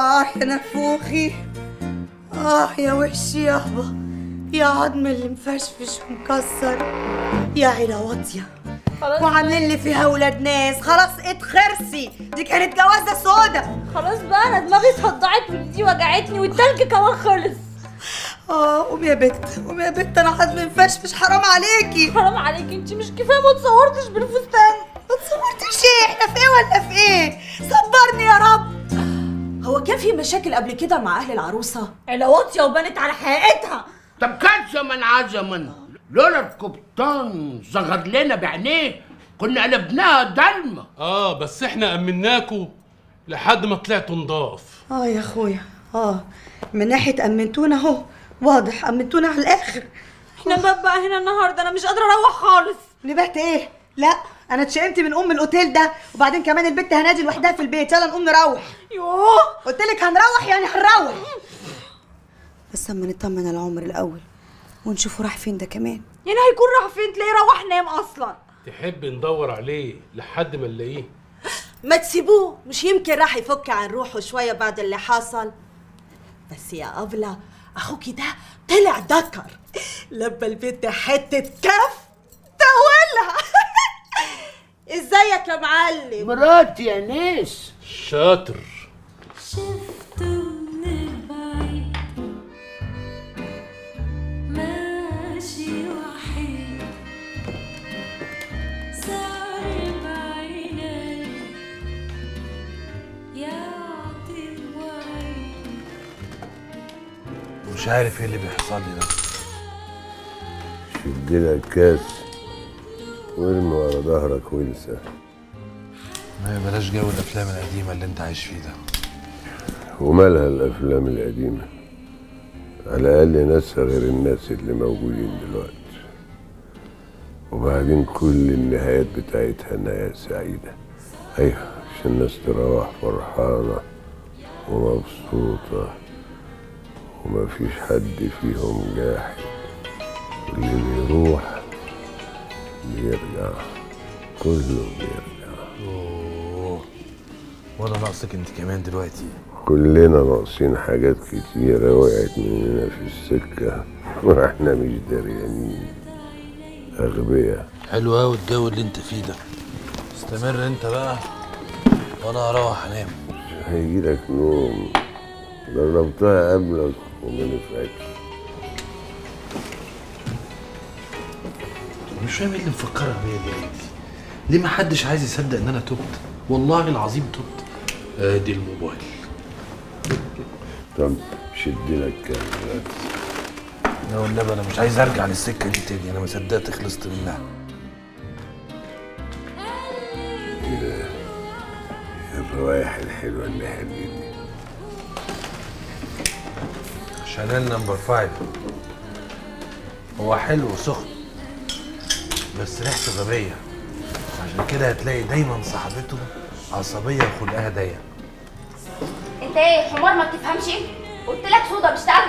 آه يا نفوخي آه يا وشي يابا يا عظم اللي مفشفش ومكسر يا عيلة واطية وعاملين لي فيها ولاد ناس خلاص اتخرسي دي كانت جوازة سودا خلاص بقى انا دماغي صدعت ودي وجعتني والتلج كمان خلص اه قومي يا بت قومي يا بت انا عظمي مفشفش حرام عليكي حرام عليكي انت مش كفايه ما اتصورتش بالفستان ما تصورتيش ايه احنا في ايه ولا في ايه صبرني يا رب هو كان في مشاكل قبل كده مع اهل العروسه عيله واطيه وبنت على حقيقتها طب كان زمن عزمن لولا القبطان صغر لنا بعينيه كنا قلبناها ضلمه اه بس احنا امناكوا لحد ما طلعتوا نضاف اه يا اخويا اه من ناحيه امنتونا اهو واضح امنتونا على الاخر احنا بقى هنا النهارده انا مش قادره اروح خالص نبهت ايه لا انا اتشائمت من ام الاوتيل ده وبعدين كمان البت هنادي لوحدها في البيت يلا نقوم نروح يوه قلت لك هنروح يعني هنروح بس اما نطمن على عمر الاول ونشوفه راح فين ده كمان يعني هيكون راح فين تلاقيه روح نام اصلا تحب ندور عليه لحد ما نلاقيه ما تسيبوه مش يمكن راح يفك عن روحه شويه بعد اللي حصل بس يا أبلة أخوكي ده طلع ذكر لبى البنت حتة كف تولها ازيك يا معلم مراتي يا ناس شاطر شفته من بعيد ماشي وحيد سعر بعيني يعطي الوعيد مش عارف ايه اللي بيحصل لي ده شد لك كاس وارمي ورا ظهرك وانسى ما بلاش جو الافلام القديمه اللي انت عايش فيه ده ومالها الافلام القديمه على الاقل ناسها غير الناس اللي موجودين دلوقتي وبعدين كل النهايات بتاعتها نهاية سعيدة أيوة عشان الناس تروح فرحانة ومبسوطة ومفيش حد فيهم جاحد واللي بيروح بيرجع كله بيرجع اوه وانا ناقصك انت كمان دلوقتي كلنا ناقصين حاجات كتيرة وقعت مننا في السكة واحنا مش دريانين أغبياء حلو قوي الجو اللي انت فيه ده استمر انت بقى وانا هروح انام هيجيلك نوم جربتها قبلك وما نفعتش مش فاهم ايه اللي مفكرك بيا دي يا بنتي ليه ما حدش عايز يصدق ان انا تبت والله العظيم تبت ادي الموبايل طب شد لك كام دلوقتي لا والنبي انا مش عايز ارجع للسكه دي تاني انا ما صدقت خلصت منها الروايح الحلوة اللي حلوة شانيل نمبر فايف هو حلو وسخن بس ريحته غبية عشان كده هتلاقي دايما صاحبته عصبية وخلقها ضيق انت ايه حمار ما بتفهمش ايه قلت لك صودا مش تعرف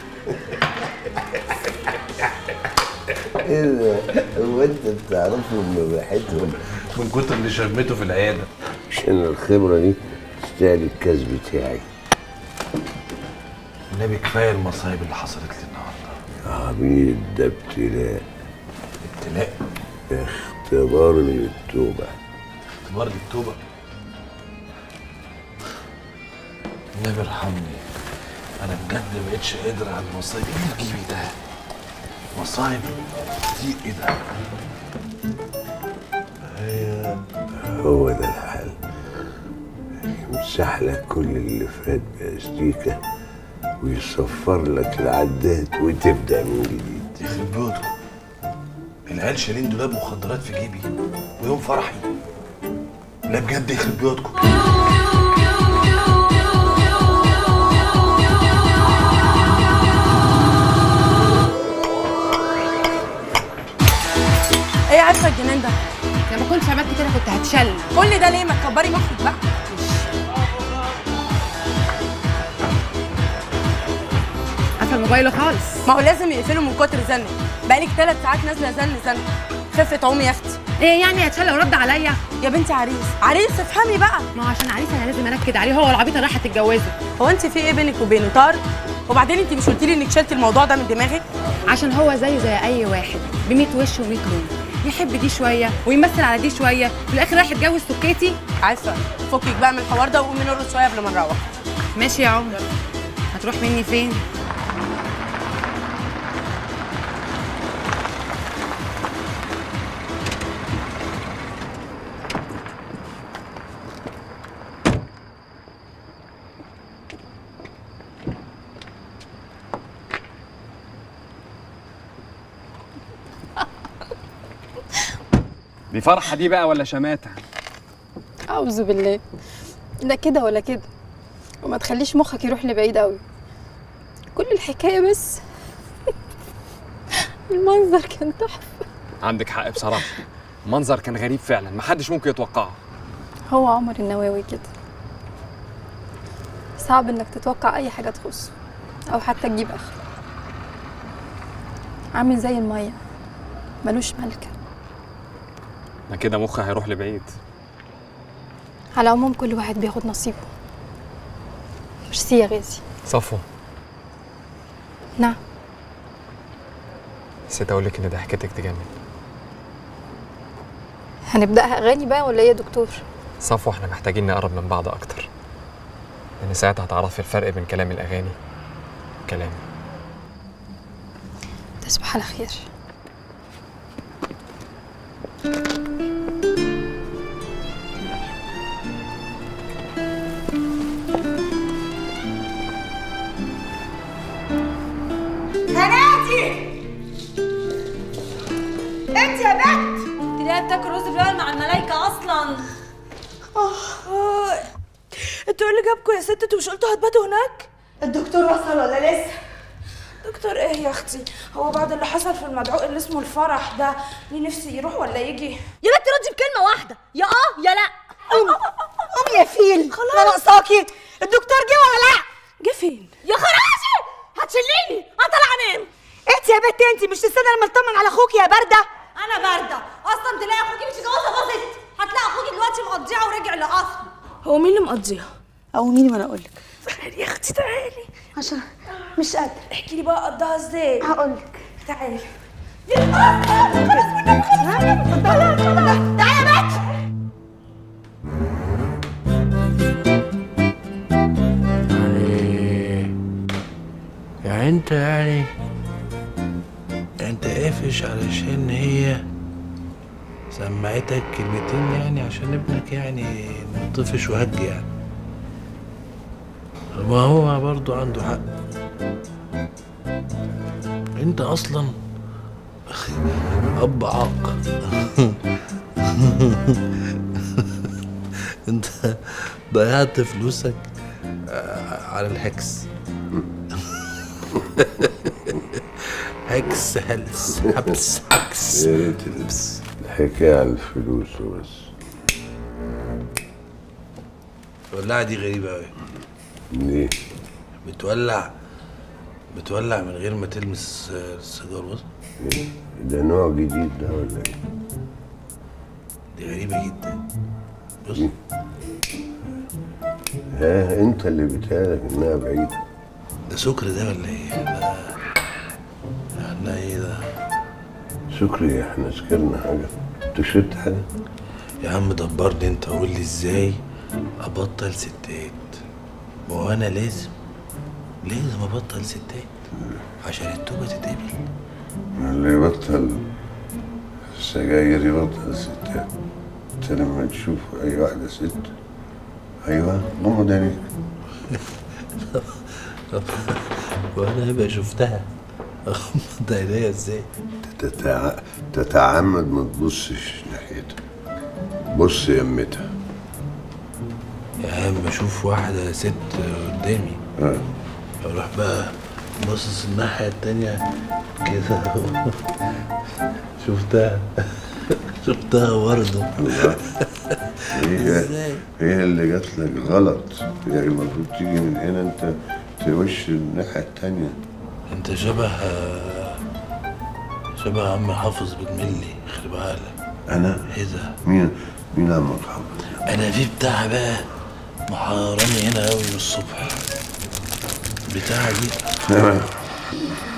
ايه ده؟ هو انت بتعرفهم من ريحتهم من كتر اللي شمته في العيادة عشان الخبرة دي تستاهل الكاس بتاعي النبي كفاية المصايب اللي حصلت لي النهاردة عبيد ده ابتلاء ابتلاء اختبار للتوبة اختبار للتوبة النبي ارحمني انا بجد ما بقتش قادر على المصايب ايه اللي جيبي ده مصايب دي ايه ده هو ده الحل يمسح لك كل اللي فات بأستيكة ويصفر لك العداد وتبدأ من جديد يخرب بيوتكم العيال شايلين دولاب مخدرات في جيبي ويوم فرحي لا بجد يخرب بيوتكم ايه عارفه الجنان ده لو ما كنتش عملت كده كنت هتشل كل ده ليه ما تكبري مخك بقى قفل موبايله خالص ما هو لازم يقفلوا من كتر زن بقالك ثلاث ساعات نازله زن زن خفة عمي يا اختي ايه يعني هتشل ورد عليا يا بنتي عريس عريس افهمي بقى ما هو عشان عريس انا لازم انكد عليه هو والعبيطه رايحه تتجوزه هو انت في ايه بينك وبينه طار وبعدين انت مش قلتي لي انك شلتي الموضوع ده من دماغك عشان هو زيه زي اي واحد ب 100 وش و100 لون يحب دي شويه ويمثل على دي شويه في الاخر رايح يتجوز سكيتي عارفه فكك بقى من الحوار ده وقومي نرقص شويه قبل ما نروح ماشي يا عمر هتروح مني فين دي فرحه دي بقى ولا شماته أعوذ بالله لا كده ولا كده وما تخليش مخك يروح لبعيد قوي كل الحكاية بس المنظر كان تحفة عندك حق بصراحه منظر كان غريب فعلا محدش ممكن يتوقعه هو عمر النواوي كده صعب انك تتوقع اي حاجة تخصه او حتى تجيب اخره عامل زي المية ملوش ملكة ما كده مخي هيروح لبعيد على العموم كل واحد بياخد نصيبه ميرسي يا غازي صفوه نعم نسيت اقول لك ان ضحكتك تجنن هنبدأها أغاني بقى ولا إيه يا دكتور؟ صفوه احنا محتاجين نقرب من بعض اكتر لان ساعتها هتعرفي الفرق بين كلام الاغاني وكلامي تصبح على خير هنادي انت يا بنت تلاقيها بتاكل رز بلبن مع الملايكه اصلا انتوا ايه اللي جابكم يا ست انتوا مش قلتوا هتباتوا هناك الدكتور وصل ولا لسه دكتور ايه يا اختي هو بعد اللي حصل في المدعو اللي اسمه الفرح ده ليه نفسي يروح ولا يجي يا بنتي ردي بكلمه واحده يا اه يا لا قومي قومي يا فيل خلاص انا ناقصاكي الدكتور جه ولا لا جه فين يا خراشي هتشليني اطلع انام انت يا بنت انت مش تستنى لما اطمن على اخوكي يا بارده انا بارده اصلا تلاقي اخوكي مش جوازه باظت هتلاقي اخوكي دلوقتي مقضيها ورجع لاصله هو مين اللي مقضيها او مين وانا اقول لك تعالي يا اختي تعالي عشان مش قادره احكي لي بقى قضاها ازاي هقول لك تعالي تعالى يا بنت يعني انت يعني انت قافش علشان هي سمعتك كلمتين يعني عشان ابنك يعني طفش وهج يعني ما هو برضو عنده حق انت اصلا اب عاق انت ضيعت فلوسك آه، على الهكس هكس هلس حبس حكس يا ريت البس الحكاية على الفلوس وبس الولاعة دي غريبة أوي ليه؟ بتولع بتولع من غير ما تلمس آه، السيجار بص إيه؟ ده نوع جديد ده ولا ايه؟ دي غريبة جدا بص ها انت اللي بتهالك انها بعيدة ده سكر ده ولا ايه؟ ده احنا ايه ده؟ شكري احنا سكرنا حاجة انت شربت حاجة؟ يا عم دبرني انت قول لي ازاي ابطل ستات ما هو انا لازم لازم ابطل ستات عشان التوبة تتقبل اللي يبطل السجاير يبطل الستات انت لما تشوف اي واحدة ست ايوه غمض عينيك طب وانا هبقى شفتها اغمض عينيا ازاي؟ تتع... تتعمد ما تبصش ناحيتها بص يمتها يا عم اشوف واحدة ست قدامي اه اروح بقى باصص الناحية التانية كده شفتها شفتها برضه هي هي اللي جات لك غلط هي المفروض تيجي من هنا انت توش الناحية التانية انت شبه شبه عم حافظ بالملي خلي بالك انا ايه ده مين مين عمك محمد انا في بتاع بقى محارني هنا قوي من الصبح بتاع دي